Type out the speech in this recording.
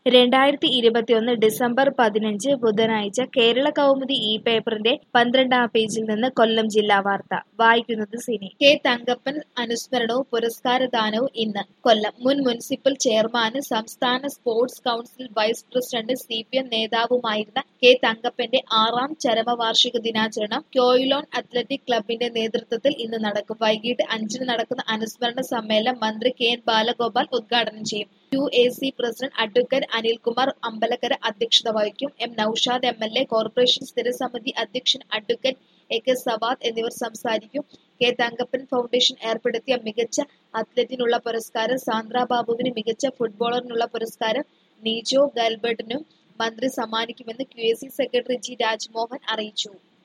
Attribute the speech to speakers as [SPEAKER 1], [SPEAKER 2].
[SPEAKER 1] രണ്ടായിരത്തി ഇരുപത്തിയൊന്ന് ഡിസംബർ പതിനഞ്ച് ബുധനാഴ്ച കേരള കൗമുദി ഈ പേപ്പറിന്റെ പന്ത്രണ്ടാം പേജിൽ നിന്ന് കൊല്ലം ജില്ലാ വാർത്ത വായിക്കുന്നത് സിനി കെ തങ്കപ്പൻ അനുസ്മരണവും പുരസ്കാരദാനവും ഇന്ന് കൊല്ലം മുൻ മുനിസിപ്പൽ ചെയർമാന് സംസ്ഥാന sports council vice president C P M നേതാവുമായിരുന്ന കെ തങ്കപ്പന്റെ ആറാം ചരമവാർഷിക ദിനാചരണം ക്യോയിലോൺ അത്ലറ്റിക് ക്ലബിന്റെ നേതൃത്വത്തിൽ ഇന്ന് നടക്കും വൈകിട്ട് അഞ്ചിന് നടക്കുന്ന അനുസ്മരണ സമ്മേളനം മന്ത്രി കെ എൻ ബാലഗോപാൽ ഉദ്ഘാടനം ചെയ്യും U A C president advocate Anilkumar Ambalakkara അധ്യക്ഷത വഹിക്കും M Noushad M L A corporation സ്ഥിരസമിതി അധ്യക്ഷൻ അഡ്വക്കേറ്റ് എ കെ സവാദ് എന്നിവർ സംസാരിക്കും കെ തങ്കപ്പൻ ഫൗണ്ടേഷൻ ഏർപ്പെടുത്തിയ മികച്ച അത്ലറ്റിനുള്ള പുരസ്കാരം സാന്ദ്ര ബാബുവിന് മികച്ച ഫുട്ബോളറിനുള്ള പുരസ്കാരം നീജോ ഗാൽബർട്ടിനും മന്ത്രി സമ്മാനിക്കുമെന്ന് Q A C secretary G Rajmohan അറിയിച്ചു